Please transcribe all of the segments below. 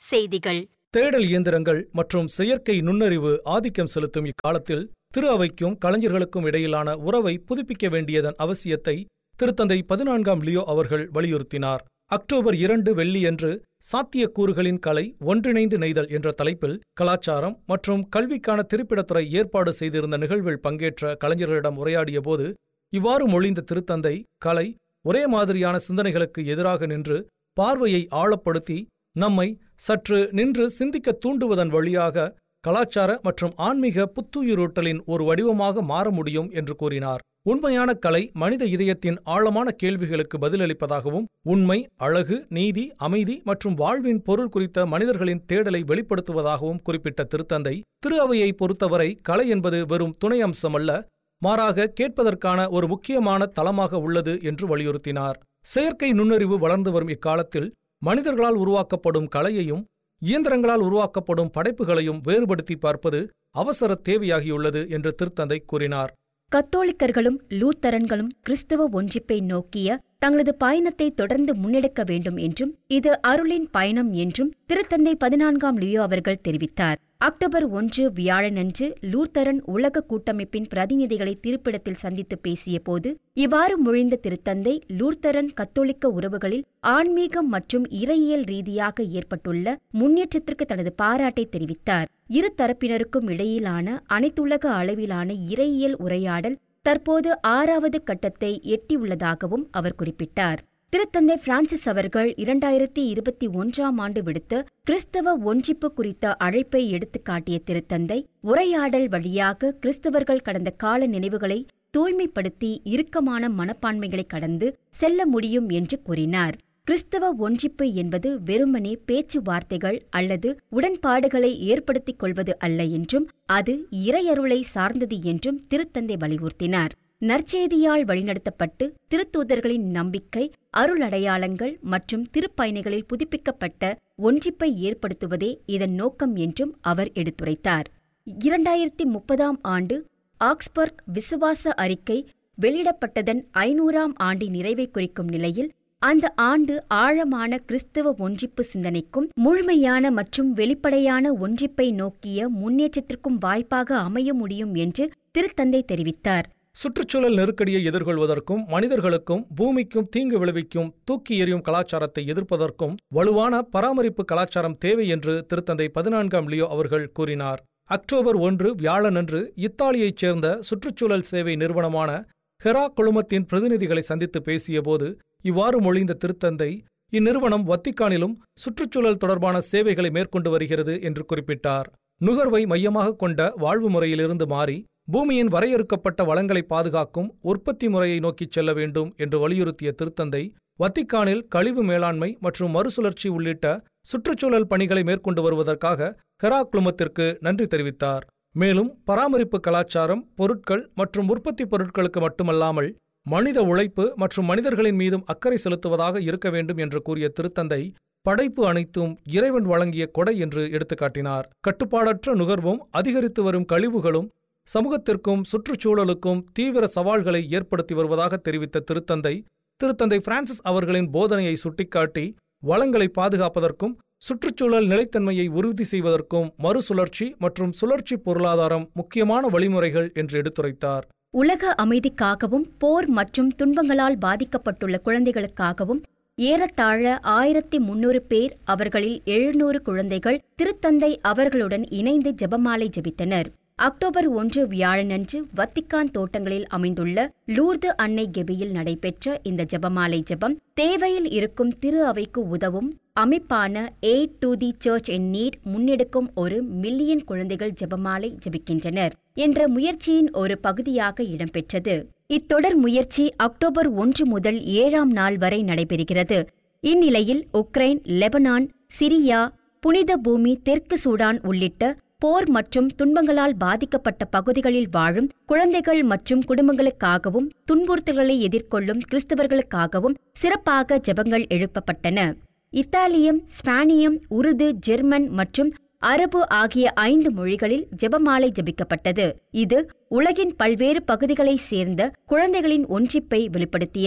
செய்திகள் தேடல் இயந்திரங்கள் மற்றும் செயற்கை நுண்ணறிவு ஆதிக்கம் செலுத்தும் இக்காலத்தில் திரு அவைக்கும் கலைஞர்களுக்கும் இடையிலான உறவை புதுப்பிக்க வேண்டியதன் அவசியத்தை திருத்தந்தை பதினான்காம் லியோ அவர்கள் வலியுறுத்தினார் அக்டோபர் இரண்டு வெள்ளியன்று சாத்தியக்கூறுகளின் கலை ஒன்றிணைந்து நெய்தல் என்ற தலைப்பில் கலாச்சாரம் மற்றும் கல்விக்கான திருப்பிடத்துறை ஏற்பாடு செய்திருந்த நிகழ்வில் பங்கேற்ற கலைஞர்களிடம் உரையாடியபோது இவ்வாறு மொழிந்த திருத்தந்தை கலை ஒரே மாதிரியான சிந்தனைகளுக்கு எதிராக நின்று பார்வையை ஆழப்படுத்தி நம்மை சற்று நின்று சிந்திக்க தூண்டுவதன் வழியாக கலாச்சார மற்றும் ஆன்மீக புத்துயிரூட்டலின் ஒரு வடிவமாக மாற முடியும் என்று கூறினார் உண்மையான கலை மனித இதயத்தின் ஆழமான கேள்விகளுக்கு பதிலளிப்பதாகவும் உண்மை அழகு நீதி அமைதி மற்றும் வாழ்வின் பொருள் குறித்த மனிதர்களின் தேடலை வெளிப்படுத்துவதாகவும் குறிப்பிட்ட திருத்தந்தை திரு அவையை பொறுத்தவரை கலை என்பது வெறும் துணை அம்சமல்ல மாறாக கேட்பதற்கான ஒரு முக்கியமான தளமாக உள்ளது என்று வலியுறுத்தினார் செயற்கை நுண்ணறிவு வளர்ந்து வரும் இக்காலத்தில் மனிதர்களால் உருவாக்கப்படும் கலையையும் இயந்திரங்களால் உருவாக்கப்படும் படைப்புகளையும் வேறுபடுத்தி பார்ப்பது அவசர தேவையாகியுள்ளது என்று திருத்தந்தை கூறினார் கத்தோலிக்கர்களும் லூத்தரன்களும் கிறிஸ்தவ ஒன்றிப்பை நோக்கிய தங்களது பயணத்தை தொடர்ந்து முன்னெடுக்க வேண்டும் என்றும் இது அருளின் பயணம் என்றும் திருத்தந்தை பதினான்காம் லியோ அவர்கள் தெரிவித்தார் அக்டோபர் ஒன்று வியாழனன்று லூர்தரன் உலக கூட்டமைப்பின் பிரதிநிதிகளை திருப்பிடத்தில் சந்தித்து பேசியபோது இவ்வாறு மொழிந்த திருத்தந்தை லூர்தரன் கத்தோலிக்க உறவுகளில் ஆன்மீகம் மற்றும் இறையியல் ரீதியாக ஏற்பட்டுள்ள முன்னேற்றத்திற்கு தனது பாராட்டை தெரிவித்தார் இரு தரப்பினருக்கும் இடையிலான அனைத்துலக அளவிலான இறையியல் உரையாடல் தற்போது ஆறாவது கட்டத்தை எட்டியுள்ளதாகவும் அவர் குறிப்பிட்டார் திருத்தந்தை பிரான்சிஸ் அவர்கள் இரண்டாயிரத்தி இருபத்தி ஒன்றாம் ஆண்டு விடுத்த கிறிஸ்தவ ஒன்றிப்பு குறித்த அழைப்பை எடுத்துக்காட்டிய திருத்தந்தை உரையாடல் வழியாக கிறிஸ்தவர்கள் கடந்த கால நினைவுகளை தூய்மைப்படுத்தி இறுக்கமான மனப்பான்மைகளை கடந்து செல்ல முடியும் என்று கூறினார் கிறிஸ்தவ ஒன்றிப்பு என்பது வெறுமனே பேச்சுவார்த்தைகள் அல்லது உடன்பாடுகளை ஏற்படுத்திக் கொள்வது அல்ல என்றும் அது இறையருளை சார்ந்தது என்றும் திருத்தந்தை வலியுறுத்தினார் நற்செய்தியால் வழிநடத்தப்பட்டு திருத்தூதர்களின் நம்பிக்கை அருளடையாளங்கள் மற்றும் திருப்பயணிகளில் புதுப்பிக்கப்பட்ட ஒன்றிப்பை ஏற்படுத்துவதே இதன் நோக்கம் என்றும் அவர் எடுத்துரைத்தார் இரண்டாயிரத்தி முப்பதாம் ஆண்டு ஆக்ஸ்பர்க் விசுவாச அறிக்கை வெளியிடப்பட்டதன் ஐநூறாம் ஆண்டு நிறைவை குறிக்கும் நிலையில் அந்த ஆண்டு ஆழமான கிறிஸ்தவ ஒன்றிப்பு சிந்தனைக்கும் முழுமையான மற்றும் வெளிப்படையான ஒன்றிப்பை நோக்கிய முன்னேற்றத்திற்கும் வாய்ப்பாக அமைய முடியும் என்று திருத்தந்தை தெரிவித்தார் சுற்றுச்சூழல் நெருக்கடியை எதிர்கொள்வதற்கும் மனிதர்களுக்கும் பூமிக்கும் தீங்கு விளைவிக்கும் தூக்கி எறியும் கலாச்சாரத்தை எதிர்ப்பதற்கும் வலுவான பராமரிப்பு கலாச்சாரம் தேவை என்று திருத்தந்தை பதினான்காம் லியோ அவர்கள் கூறினார் அக்டோபர் ஒன்று வியாழனன்று இத்தாலியைச் சேர்ந்த சுற்றுச்சூழல் சேவை நிறுவனமான ஹெரா குழுமத்தின் பிரதிநிதிகளை சந்தித்து பேசியபோது இவ்வாறு மொழிந்த திருத்தந்தை இந்நிறுவனம் வத்திக்கானிலும் சுற்றுச்சூழல் தொடர்பான சேவைகளை மேற்கொண்டு வருகிறது என்று குறிப்பிட்டார் நுகர்வை மையமாக கொண்ட வாழ்வு முறையிலிருந்து மாறி பூமியின் வரையறுக்கப்பட்ட வளங்களை பாதுகாக்கும் உற்பத்தி முறையை நோக்கிச் செல்ல வேண்டும் என்று வலியுறுத்திய திருத்தந்தை வத்திக்கானில் கழிவு மேலாண்மை மற்றும் மறுசுழற்சி உள்ளிட்ட சுற்றுச்சூழல் பணிகளை மேற்கொண்டு வருவதற்காக ஹெரா குழுமத்திற்கு நன்றி தெரிவித்தார் மேலும் பராமரிப்பு கலாச்சாரம் பொருட்கள் மற்றும் உற்பத்தி பொருட்களுக்கு மட்டுமல்லாமல் மனித உழைப்பு மற்றும் மனிதர்களின் மீதும் அக்கறை செலுத்துவதாக இருக்க வேண்டும் என்று கூறிய திருத்தந்தை படைப்பு அனைத்தும் இறைவன் வழங்கிய கொடை என்று எடுத்துக்காட்டினார் கட்டுப்பாடற்ற நுகர்வும் அதிகரித்து வரும் கழிவுகளும் சமூகத்திற்கும் சுற்றுச்சூழலுக்கும் தீவிர சவால்களை ஏற்படுத்தி வருவதாக தெரிவித்த திருத்தந்தை திருத்தந்தை பிரான்சிஸ் அவர்களின் போதனையை சுட்டிக்காட்டி வளங்களை பாதுகாப்பதற்கும் சுற்றுச்சூழல் நிலைத்தன்மையை உறுதி செய்வதற்கும் மறுசுழற்சி மற்றும் சுழற்சி பொருளாதாரம் முக்கியமான வழிமுறைகள் என்று எடுத்துரைத்தார் உலக அமைதிக்காகவும் போர் மற்றும் துன்பங்களால் பாதிக்கப்பட்டுள்ள குழந்தைகளுக்காகவும் ஏறத்தாழ ஆயிரத்தி முன்னூறு பேர் அவர்களில் எழுநூறு குழந்தைகள் திருத்தந்தை அவர்களுடன் இணைந்து ஜெபமாலை ஜெபித்தனர் அக்டோபர் ஒன்று வியாழனன்று வத்திக்கான் தோட்டங்களில் அமைந்துள்ள லூர்து அன்னை கெபியில் நடைபெற்ற இந்த ஜெபமாலை ஜெபம் தேவையில் இருக்கும் திரு அவைக்கு உதவும் அமைப்பான aid to the church in need முன்னெடுக்கும் ஒரு மில்லியன் குழந்தைகள் ஜெபமாலை ஜெபிக்கின்றனர் என்ற முயற்சியின் ஒரு பகுதியாக இடம்பெற்றது இத்தொடர் முயற்சி அக்டோபர் ஒன்று முதல் ஏழாம் நாள் வரை நடைபெறுகிறது இந்நிலையில் உக்ரைன் லெபனான் சிரியா புனித பூமி தெற்கு சூடான் உள்ளிட்ட போர் மற்றும் துன்பங்களால் பாதிக்கப்பட்ட பகுதிகளில் வாழும் குழந்தைகள் மற்றும் குடும்பங்களுக்காகவும் துன்புறுத்தல்களை எதிர்கொள்ளும் கிறிஸ்தவர்களுக்காகவும் சிறப்பாக ஜெபங்கள் எழுப்பப்பட்டன இத்தாலியம் ஸ்பானியம் உருது ஜெர்மன் மற்றும் அரபு ஆகிய ஐந்து மொழிகளில் ஜெபமாலை ஜெபிக்கப்பட்டது இது உலகின் பல்வேறு பகுதிகளைச் சேர்ந்த குழந்தைகளின் ஒன்றிப்பை வெளிப்படுத்தியது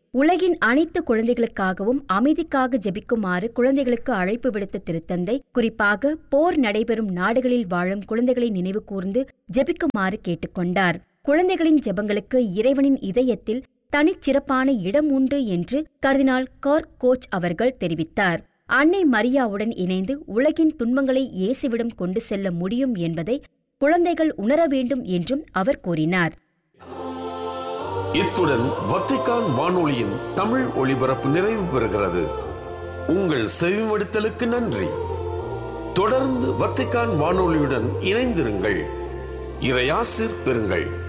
உலகின் அனைத்து குழந்தைகளுக்காகவும் அமைதிக்காக ஜெபிக்குமாறு குழந்தைகளுக்கு அழைப்பு விடுத்த திருத்தந்தை குறிப்பாக போர் நடைபெறும் நாடுகளில் வாழும் குழந்தைகளை நினைவு கூர்ந்து ஜெபிக்குமாறு கேட்டுக்கொண்டார் குழந்தைகளின் ஜெபங்களுக்கு இறைவனின் இதயத்தில் தனிச்சிறப்பான இடம் உண்டு என்று கர்தினால் கார்க் கோச் அவர்கள் தெரிவித்தார் அன்னை மரியாவுடன் இணைந்து உலகின் துன்பங்களை இயேசுவிடம் கொண்டு செல்ல முடியும் என்பதை குழந்தைகள் உணர வேண்டும் என்றும் அவர் கூறினார் இத்துடன் வத்திக்கான் வானொலியின் தமிழ் ஒளிபரப்பு நிறைவு பெறுகிறது உங்கள் செவிமடுத்தலுக்கு நன்றி தொடர்ந்து வத்திக்கான் வானொலியுடன் இணைந்திருங்கள் இறையாசிர் பெறுங்கள்